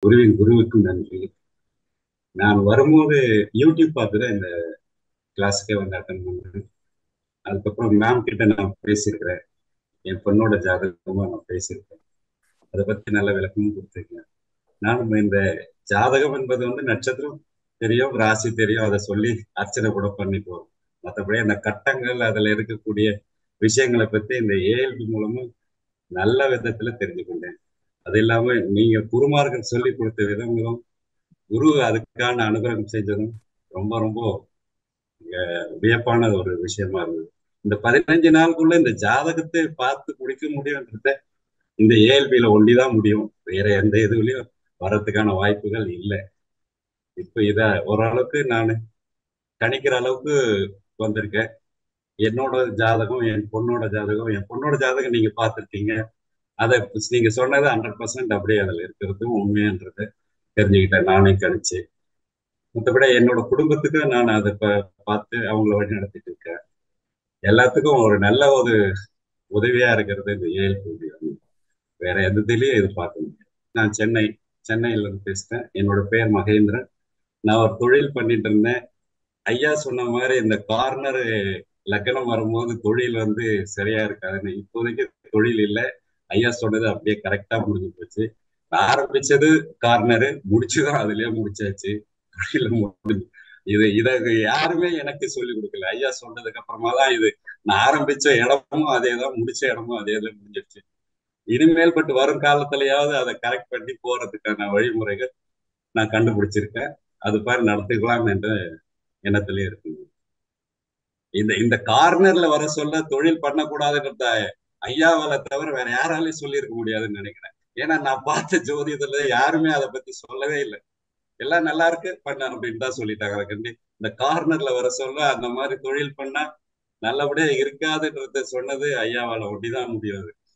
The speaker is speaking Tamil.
குருவின் குருவுக்கும் நன்றி நான் வரும்போது யூடியூப் பார்த்துதான் இந்த கிளாஸுக்கே வந்து அட்டன் பண்ணேன் அதுக்கப்புறம் மேம் கிட்ட நான் பேசியிருக்கிறேன் என் பொண்ணோட ஜாதகமா நான் பேசியிருக்கேன் அதை பத்தி நல்ல விளக்கமும் கொடுத்துருக்கேன் நானும் இந்த ஜாதகம் என்பது வந்து நட்சத்திரம் தெரியும் ராசி தெரியும் அதை சொல்லி அர்ச்சனை கூட பண்ணிட்டு வரும் மற்றபடி அந்த கட்டங்கள் அதுல இருக்கக்கூடிய விஷயங்களை பத்தி இந்த ஏஎல்பி மூலமும் நல்ல விதத்துல தெரிஞ்சு கொண்டேன் அது இல்லாம நீங்க குருமார்கள் சொல்லி கொடுத்த விதங்களும் குரு அதுக்கான அனுகிரகம் செஞ்சதும் ரொம்ப ரொம்ப வியப்பான ஒரு விஷயமா இருந்தது இந்த பதினஞ்சு நாளுக்குள்ள இந்த ஜாதகத்தை பார்த்து முடிக்க முடியும்ன்றத இந்த ஏஎல்பியில ஒண்டிதான் முடியும் வேற எந்த இதுலயும் வர்றதுக்கான வாய்ப்புகள் இல்லை இப்ப இத ஓரளவுக்கு நான் கணிக்கிற அளவுக்கு வந்திருக்கேன் என்னோட ஜாதகம் என் பொண்ணோட ஜாதகம் என் பொண்ணோட ஜாதகம் நீங்க பார்த்துருக்கீங்க அதை நீங்க சொன்னது ஹண்ட்ரட் பர்சன்ட் அப்படியே அதுல இருக்கிறது உண்மைன்றது தெரிஞ்சுக்கிட்டேன் நானே கணிச்சு மற்றபடி என்னோட குடும்பத்துக்கு நான் அதை பார்த்து அவங்கள வழி நடத்திட்டு இருக்கேன் எல்லாத்துக்கும் ஒரு நல்ல ஒரு உதவியா இருக்கிறது இந்த ஏஎல்பி வேற எந்ததுலயும் இது பார்க்க முடியாது நான் சென்னை சென்னையில இருந்து பேசுறேன் என்னோட பேர் மகேந்திரன் நான் ஒரு தொழில் பண்ணிட்டு இருந்தேன் ஐயா சொன்ன மாதிரி இந்த கார்னர் லக்கணம் வரும்போது தொழில் வந்து சரியா இருக்காதுன்னு இப்போதைக்கு தொழில் இல்லை ஐயா சொன்னது அப்படியே கரெக்டா முடிஞ்சு போச்சு நான் ஆரம்பிச்சது கார்னரு முடிச்சுதான் அதுலயே முடிச்சாச்சு தொழில முடிஞ்சு இது இத யாருமே எனக்கு சொல்லி கொடுக்கல ஐயா சொன்னதுக்கு அப்புறமா தான் இது நான் ஆரம்பிச்ச இடமும் அதே தான் முடிச்ச இடமும் அதே தான் முடிஞ்சிருச்சு இனிமேல் பட்டு வரும் காலத்திலயாவது அதை கரெக்ட் பண்ணி போறதுக்கான வழிமுறைகள் நான் கண்டுபிடிச்சிருக்கேன் அது மாதிரி நடத்திக்கலாம் என்ற எண்ணத்திலே இருக்குங்க இந்த இந்த கார்னர்ல வர சொல்ல தொழில் பண்ணக்கூடாதுன்றத ஐயாவால தவிர வேற யாராலையும் சொல்லியிருக்க முடியாதுன்னு நினைக்கிறேன் ஏன்னா நான் பார்த்த ஜோதிடத்துல யாருமே அதை பத்தி சொல்லவே இல்லை எல்லாம் நல்லா இருக்கு பண்ண அப்படின்னு தான் சொல்லிட்டாங்க அதை கண்டி இந்த கார்னர்ல வர சொல்ல அந்த மாதிரி தொழில் பண்ணா நல்லபடியா இருக்காதுன்றத சொன்னது ஐயாவால ஒட்டிதான் முடியாது